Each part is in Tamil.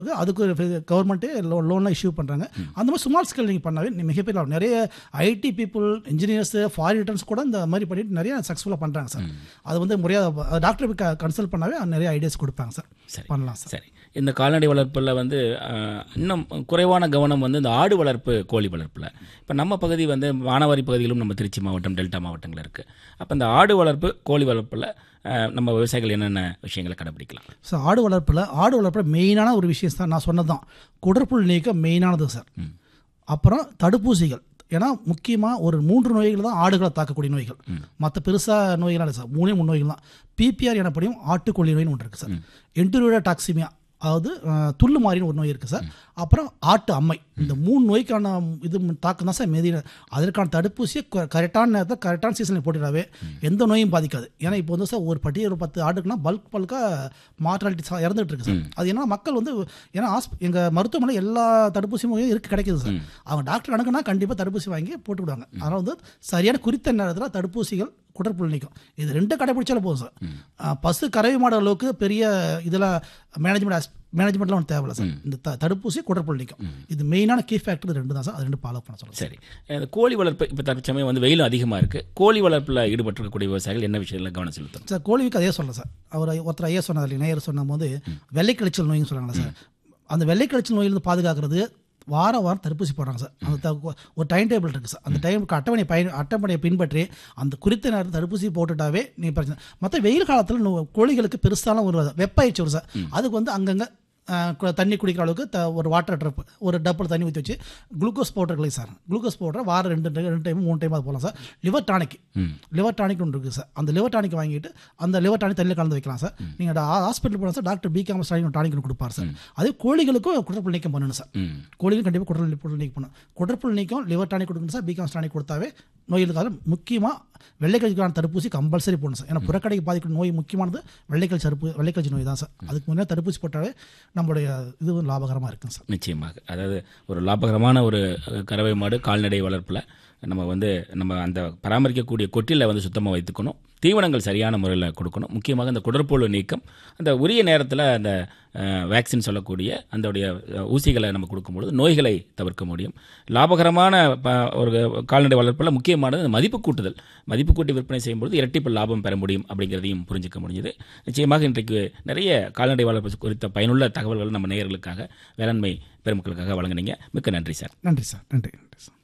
அதுக்கு ஒரு கவர்மெண்ட்டே லோ லோன்லாம் இஷ்யூ பண்ணுறாங்க அந்த மாதிரி ஸ்மால் ஸ்கேல் நீங்கள் பண்ணாவே நீ மிகப்பெரிய லாபம். நிறைய IT people engineers foreign returns கூட இந்த மாதிரி பண்ணிட்டு நிறைய சக்ஸஸ்ஃபுல்லாக பண்ணுறாங்க சார் அது வந்து முறையாக டாக்டர் கன்சல்ட் பண்ணாவே நிறைய ஐடியாஸ் கொடுப்பாங்க சார் சரி. பண்ணலாம் சார் சரி இந்த கால்நடை வளர்ப்பில் வந்து அஹ், இன்னும் குறைவான கவனம் வந்து இந்த ஆடு வளர்ப்பு கோழி வளர்ப்பில் இப்போ நம்ம பகுதி வந்து மானாவாரி பகுதிகளும் நம்ம திருச்சி மாவட்டம் டெல்டா மாவட்டங்கள் இருக்குது அப்போ இந்த ஆடு வளர்ப்பு கோழி வளர்ப்பில் அஹ், நம்ம விவசாயிகள் என்னென்ன விஷயங்களை கடைபிடிக்கலாம் ஸோ ஆடு வளர்ப்பில் ஆடு வளர்ப்பில் மெயினான ஒரு விஷயம் தான் நான் சொன்னது தான் குடற்புல் நீக்கம் மெயினானது சார் அப்புறம் தடுப்பூசிகள் ஏன்னா முக்கியமாக ஒரு மூன்று நோய்கள் தான் ஆடுகளை தாக்கக்கூடிய நோய்கள் மற்ற பெருசாக நோய்கள் இல்லை சார் மூணே மூணு நோய்கள் தான் பிபிஆர் எனப்படும் ஆட்டுக்கொல்லி நோய்னு ஒன்று இருக்குது சார் என்டூரியோட டாக்சிமியா அதாவது அஹ், துள்ளு மாதிரின்னு ஒரு நோய் இருக்குது சார் அப்புறம் ஆட்டு அம்மை இந்த மூணு நோய்க்கான இது தாக்கம் தான் சார் மெதின அதற்கான தடுப்பூசியை கரெக்டான நேரத்தில் கரெக்டான சீசனில் போட்டுடாவே எந்த நோயும் பாதிக்காது ஏன்னா இப்போ வந்து சார் ஒரு பட்டி ஒரு பத்து ஆடுக்குன்னா பல்க் பல்காக மார்டாலிட்டி இறந்துட்டு இருக்கு சார் அது ஏன்னா மக்கள் வந்து ஏன்னா ஹாஸ்ப எங்கள் மருத்துவமனை எல்லா தடுப்பூசியும் இருக்கு கிடைக்குது சார் அவங்க டாக்டர் கணக்குனா கண்டிப்பாக தடுப்பூசி வாங்கி போட்டு விடுவாங்க அதனால் வந்து சரியான குறித்த நேரத்தில் தடுப்பூசிகள் குடற்புல் நீக்கம் இது ரெண்டும் கடைபிடிச்சாலும் போதும் சார் அஹ், பசு கறவை மாடு அளவுக்கு பெரிய இதில் மேனேஜ்மெண்ட் மேனேஜ்மெண்ட்லாம் ஒன்று தேவையில்ல சார் இந்த த- தடுப்பூசி குடற்புல் நீக்கம் இது மெயினான கீ ஃபேக்டர் ரெண்டு தான் சார் அது ரெண்டு ஃபாலோ பண்ண சொல்லுங்கள் சரி இந்த கோழி வளர்ப்பு இப்போ தற்சமயம் வந்து வெயிலும் அதிகமாக இருக்குது கோழி வளர்ப்பில் ஈடுபட்டிருக்கக்கூடிய விவசாயிகள் என்ன விஷயத்தில் கவனம் செலுத்தணும் சார் கோழிக்கு அதே சொல்லலாம் சார் அவர் ஒருத்தர் ஐயா சொன்னது இல்லை நேயர் சொன்னபோது வெள்ளை கழிச்சல் நோய்னு சொல்கிறாங்களா சார் அந்த வெள்ளை கழிச்சல் நோயிலிருந்து பாதுகாக்கிறது வாரம் வாரம் தடுப்பூசி போடுறாங்க சார் அந்த த- ஒரு டைம் டேபிள் இருக்குது சார் அந்த டைமுக்கு அட்டவணை பயன் அட்டவணையை பின்பற்றி அந்த குறித்த நேரத்தில் தடுப்பூசி போட்டுட்டாவே நீ பிரச்சனை மற்ற வெயில் காலத்தில் கோழிகளுக்கு பெருசாலாம் ஒரு வெப்ப ஆயிடுச்சு வரும் சார் அதுக்கு வந்து அங்கங்கே அஹ், கு- தண்ணி குடிக்கிற அளவுக்கு த ஒரு வாட்டர் ட்ரப் ஒரு டப்பில் தண்ணி ஊற்றி வச்சு குளுக்கோஸ் பவுடர் இல்லை சார் குளுக்கோஸ் பவுடர் வாரம் ரெண்டு ரெண்டு டைம் மூணு டைம் அது போகலாம் sir liver tonic liver tonic ஒன்று இருக்குது சார் அந்த லிவர் டானிக் வாங்கிட்டு அந்த லிவர் டானிக் தண்ணியில் கலந்து வைக்கலாம் சார் நீங்கள் ஹாஸ்பிட்டல் போனால் sir doctor B complex tonic tonic ஒன்று கொடுப்பார் சார் அதே கோழிகளுக்கும் குடற்புல் நீக்கம் பண்ணணும் சார் ம் கோழிகளும் கண்டிப்பாக குடற்புல் நீக்கம் பண்ணணும் குடற்புல் நீக்கம் லிவர் டானிக் கொடுக்கணும் சார் பி காமஸ் டானிக் கொடுத்தாவே நோய்களுக்காக முக்கியமாக வெள்ளைக்கழிக்கான தடுப்பூசி கம்பல்சரி போடணும் சார் ஏன்னா புறக்கடைக்கு பாதிக்கும் நோய் முக்கியமானது வெள்ளைக்கழிச்சு தடுப்பு வெள்ளைக்கழிச்சு நோய் தான் சார் அதுக்கு முன்னே தடுப்பூசி போட்டாவே நம்மளுடைய இது லாபகரமாக இருக்கும் சார் நிச்சயமாக அதாவது ஒரு லாபகரமான ஒரு அஹ், கறவை மாடு கால்நடை வளர்ப்பில் நம்ம வந்து நம்ம அந்த பராமரிக்கக்கூடிய கொட்டிலை வந்து சுத்தமாக வைத்துக்கணும் தீவனங்கள் சரியான முறையில் கொடுக்கணும் முக்கியமாக அந்த குடற்புழு நீக்கம் அந்த உரிய நேரத்தில் அந்த வேக்சின் சொல்லக்கூடிய அந்தோடைய அஹ், ஊசிகளை நம்ம கொடுக்கும்பொழுது நோய்களை தவிர்க்க முடியும் லாபகரமான ப- ஒரு கால்நடை வளர்ப்பில் முக்கியமானது அந்த மதிப்பு கூட்டுதல் மதிப்பு கூட்டி விற்பனை செய்யும்பொழுது இரட்டிப்பு லாபம் பெற முடியும் அப்படிங்கிறதையும் புரிஞ்சுக்க முடிஞ்சது நிச்சயமாக இன்றைக்கு நிறைய கால்நடை வளர்ப்பு குறித்த பயனுள்ள தகவல்கள் நம்ம நேயர்களுக்காக வேளாண்மை பெருமக்களுக்காக வழங்குனீங்க மிக்க நன்றி சார் நன்றி சார் நன்றி நன்றி சார்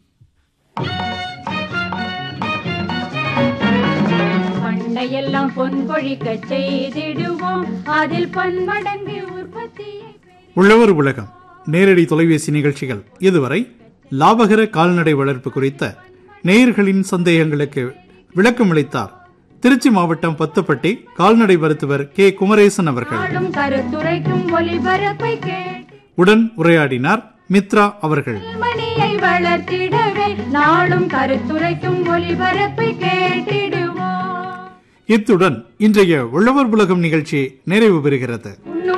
பண்டையெல்லாம் பொன் பொழிக்க செய்திடுவோம் அதில் பன்மடங்கு உற்பத்தியை பெருக- உழவர் உலகம் நேரடி தொலைபேசி நிகழ்ச்சிகள் இதுவரை லாபகர கால்நடை வளர்ப்பு குறித்த நேயர்களின் சந்தேகங்களுக்கு விளக்கமளித்தார் திருச்சி மாவட்டம் பத்துப்பட்டி கால்நடை மருத்துவர் கே குமரேசன் அவர்கள் நாடும் கருத்துரைக்கும் ஒளிபரப்பை கேட்டு உடன் உரையாடினார் மித்ரா அவர்கள் மணியை வளர்த்திடவே நாடும் கருத்துரைக்கும் ஒளிபரப்பை கேட்டிடுவோம் இத்துடன் இன்றைய உழவர் உலகம் நிகழ்ச்சி நிறைவு பெறுகிறது உன்னுடைய